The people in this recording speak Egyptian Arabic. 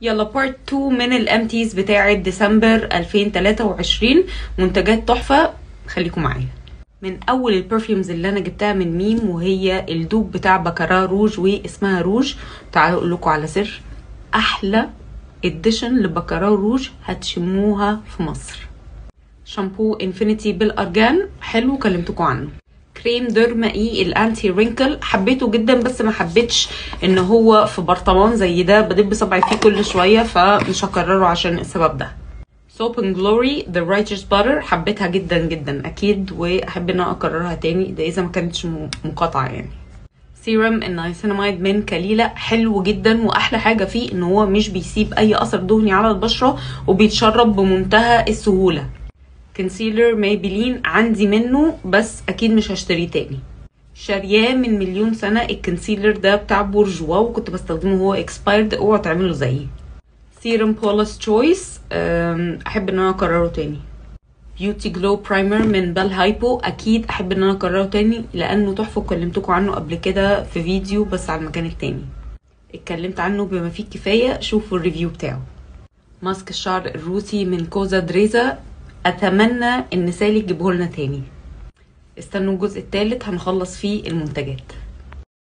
يلا بارت 2 من الامتيز بتاعه ديسمبر 2023 منتجات تحفه خليكم معايا من اول البرفيومز اللي انا جبتها من ميم وهي الدوب بتاع بكارا روج واسمها روج تعالوا اقول لكم على سر احلى اديشن لبكارا روج هتشموها في مصر شامبو انفينيتي بالارجان حلو كلمتكم عنه كريم ديرما اي الانتي رينكل حبيته جدا بس ما حبيتش ان هو في برطمان زي ده بدب صبعي فيه كل شويه فمش هكرره عشان السبب ده سوب اند جلوري ذا رايتشس باتر حبيتها جدا جدا اكيد واحب ان انا اكررها تاني ده اذا ما كانتش م- مقاطعه يعني سيرم النايسيناميد من كليلة حلو جدا واحلى حاجه فيه ان هو مش بيسيب اي اثر دهني على البشره وبيتشرب بمنتهى السهوله كونسيلر مايبلين عندي منه بس اكيد مش هشتريه تاني شارياه من مليون سنه الكونسيلر ده بتاع بورجوا وكنت بستخدمه هو اكسبايرد اوعوا تعملوا زيي سيرم بولاس تشويس احب ان انا اكرره تاني بيوتي جلو برايمر من بال هايبو اكيد احب ان انا اكرره تاني لانه تحفه وكلمتكم عنه قبل كده في فيديو بس على المكان التاني اتكلمت عنه بما فيه الكفايه شوفوا الريفيو بتاعه ماسك الشعر الروسي من كوزا دريزا اتمنى ان سالي تجيبه لنا تاني استنوا الجزء الثالث هنخلص فيه المنتجات